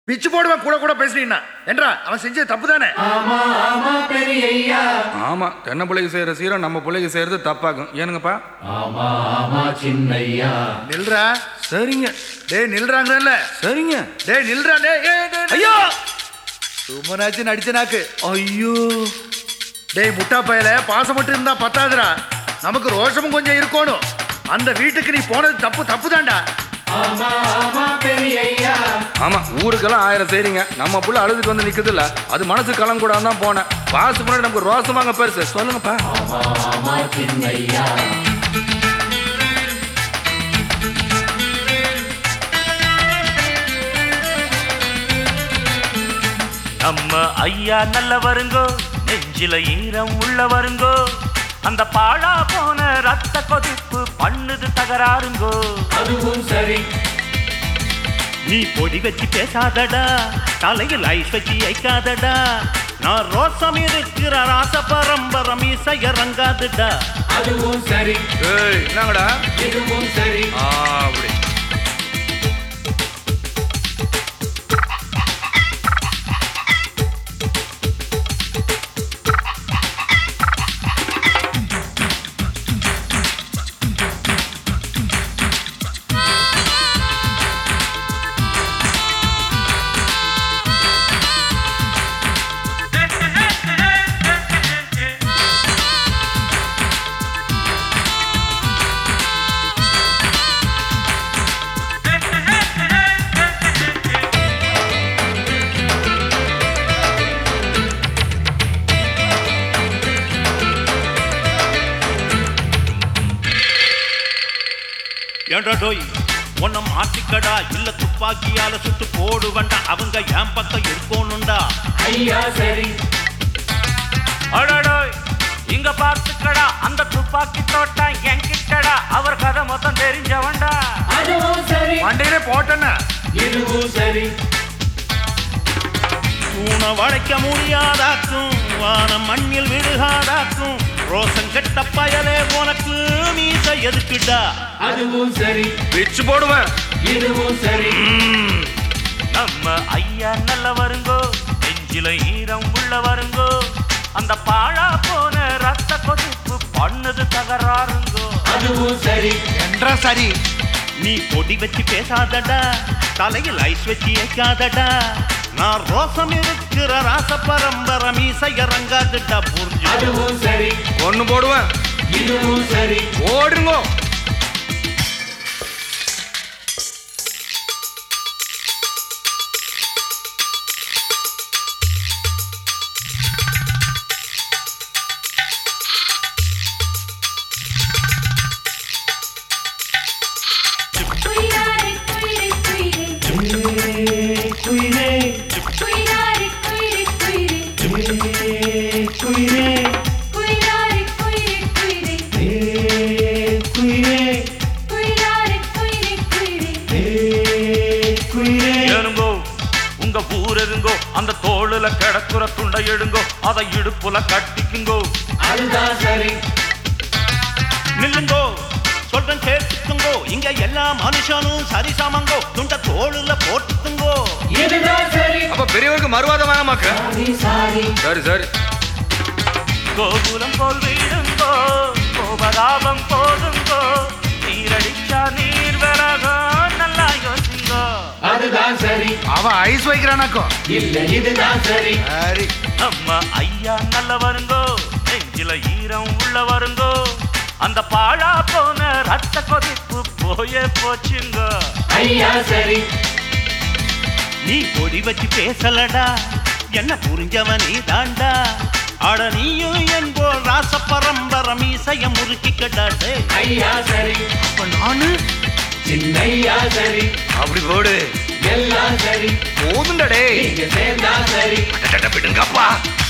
பிச்சு போடுவேன் கூட கூட பேசுனீங்கன்னா என்றா அவன் செஞ்சது தப்பு தானே ஆமா தென்னை பிள்ளைக்கு செய்யற சீரம் நம்ம பிள்ளைக்கு செய்யறது தப்பாகும் ஏனுங்கப்பா நில்றா சரிங்க டேய் நில்றாங்கல்ல சரிங்க டேய் நில்றா டேய் ஏய், டேய், டேய். ஐயோ சும்மனாச்சு நடிச்ச நாக்கு ஐயோ டேய் முட்டா பயல பாசம் மட்டும் இருந்தா பத்தாதுடா நமக்கு ரோஷமும் கொஞ்சம் இருக்கணும் அந்த வீட்டுக்கு நீ போனது தப்பு தப்பு தான்டா ஆமா ஊருக்கெல்லாம் ஆயிரம் செய்றீங்க நம்ம புள்ள அழுதுட்டு வந்து நிக்குது இல்ல அது மனசு கலம் கூட தான் போனேன் பாசு முன்னாடி நமக்கு ரோசமாங்க பெருசு சொல்லுங்கப்பா நம்ம ஐயா நல்ல வருங்கோ நெஞ்சில ஈரம் உள்ள வருங்கோ அந்த பாழா போன ரத்த கொதிப்பு பண்ணுது தகராறுங்கோ அதுவும் சரி நீ பொடி வச்சு பேசாதடா தலையில் ஐஸ் வச்சு ஐக்காதடா நான் ரோசம் இருக்கிற ராச பரம்பரம் இசைய ரங்காதுடா அதுவும் சரி ஏய் என்னங்கடா இதுவும் சரி ஆ, அப்படி ஏண்டா டோய் உன்னை மாட்டிக்கடா இல்ல துப்பாக்கியால சுட்டு போடுவண்டா அவங்க என் பக்கம் இருக்கணும்டா ஐயா சரி அடடோய் இங்க பார்த்துக்கடா அந்த துப்பாக்கி தோட்டம் என்கிட்டடா அவர் கதை மொத்தம் தெரிஞ்சவன்டா அதுவும் சரி மண்டையிலே போட்டேன்னா இதுவும் சரி தூண வளைக்க முடியாதாக்கும் வானம் மண்ணில் விடுகாதாக்கும் ரோசன் கெட்ட பயலே உனக்கு மீச எதுக்குடா அதுவும் சரி பிச்சு போடுவேன் இதுவும் சரி நம்ம ஐயா நல்ல வருங்கோ நெஞ்சில ஈரம் உள்ள வருங்கோ அந்த பாழா போன ரத்த கொதிப்பு பண்ணது தகராறுங்கோ அதுவும் சரி என்றா சரி நீ பொடி வச்சு பேசாதடா தலையில் ஐஸ் வச்சு வைக்காதடா நான் ரோசம் இருக்கிற ராச பரம்பரை மீசைய ரங்காதுடா புரிஞ்சு அதுவும் சரி ஒண்ணு போடுவேன் இதுவும் சரி ஓடுங்கோ குயிலாரி குயிரி குயிரி குயிரே குயிலாரி குயிரி குயிரி குயிரே குயிலாரி குயிரி குயிரி குயிரே குயிலாரி குயிரி குயிரி குயிரே ஏனுங்கோ உங்க ஊர் எதுங்கோ அந்த தோளுல கிடக்குற துண்டை எடுங்கோ அதை இடுப்புல கட்டிக்குங்கோ அதுதான் சரி நில்லுங்கோ சொல்றேன் கேட்டுக்குங்கோ இங்க எல்லா மனுஷனும் சரிசமங்கோ துண்ட தோளுல போட்டுக்குங்கோ இதுதான் சரி அப்ப பெரியவருக்கு மறுவாதம் வேணாமாக்க சாரி சாரி சரி சரி கோகுலம் போல் வீடுங்கோ கோபதாபம் போதுங்கோ நீரடிச்சா நீர் விலகோ நல்லா யோசிங்கோ அதுதான் சரி அவன் ஐஸ் வைக்கிறானாக்கும் இல்ல இதுதான் சரி சரி நம்ம ஐயா நல்ல வருங்கோ நெஞ்சில ஈரம் உள்ள வருங்கோ அந்த பாழா போன ரத்த கொதிப்பு போயே போச்சுங்கோ ஐயா சரி நீ பொடி வச்சு பேசலடா என்ன புரிஞ்சவன் நீ தாண்டா அட நீயும் என்போல் ராச பரம்பர மீசைய முறுக்கிக்கடாடே ஐயா சரி அப்ப நானு சின்னையா சரி அப்படி போடு எல்லாம் சரி போதுண்டா டேய் நீங்க சேர்ந்தா சரி விடுங்கப்பா